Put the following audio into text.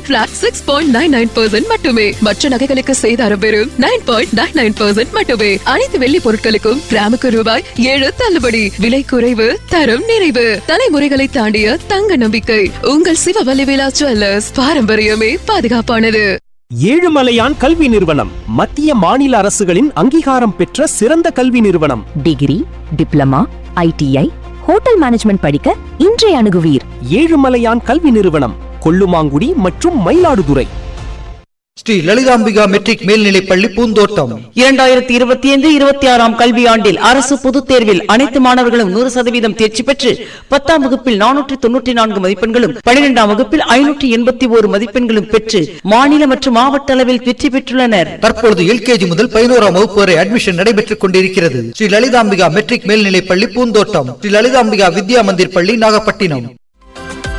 வெறும் flat six point nine nine percent மட்டுமே மற்ற நகைகளுக்கு செய்தாரம் வெறும் nine point nine nine percent மட்டுமே அனைத்து வெள்ளி பொருட்களுக்கும் கிராமுக்கு ரூபாய் ஏழு தள்ளுபடி விலை குறைவு தரம் நிறைவு தலைமுறைகளை தாண்டிய தங்க நம்பிக்கை உங்கள் சிவவல்லி விழா ஜுவல்லர்ஸ் பாரம்பரியமே பாதுகாப்பானது ஏழுமலையான் கல்வி நிறுவனம் மத்திய மாநில அரசுகளின் அங்கீகாரம் பெற்ற சிறந்த கல்வி நிறுவனம் degree diploma ITI hotel management படிக்க இன்றைய அணுகுவீர் ஏழுமலையான் கல்வி நிறுவனம் கொல்லுமாங்குடி மற்றும் மயிலாடுதுறை ஸ்ரீ லலிதாம்பிகா மெட்ரிக் மேல்நிலைப் பள்ளி பூந்தோட்டம் இரண்டாயிரத்தி இருபத்தி ஐந்து இருபத்தி ஆறாம் கல்வியாண்டில் அரசு பொதுத் தேர்வில் அனைத்து மாணவர்களும் நூறு சதவீதம் தேர்ச்சி பெற்று பத்தாம் வகுப்பில் நானூற்றி தொன்னூற்றி நான்கு மதிப்பெண்களும் பனிரெண்டாம் வகுப்பில் ஐநூற்றி எண்பத்தி ஓரு மதிப்பெண்களும் பெற்று மாநில மற்றும் மாவட்ட அளவில் வெற்றி பெற்றுள்ளனர் தற்பொழுது எல்கேஜி முதல் பதினோராம் வகுப்பு வரை அட்மிஷன் நடைபெற்றுக் கொண்டிருக்கிறது ஸ்ரீ லலிதாம்பிகா மெட்ரிக் மேல்நிலைப் பள்ளி பூந்தோட்டம் ஸ்ரீ லலிதாம்பிகா வித்யா மந்திர் பள்ளி நாகப்பட்டினம்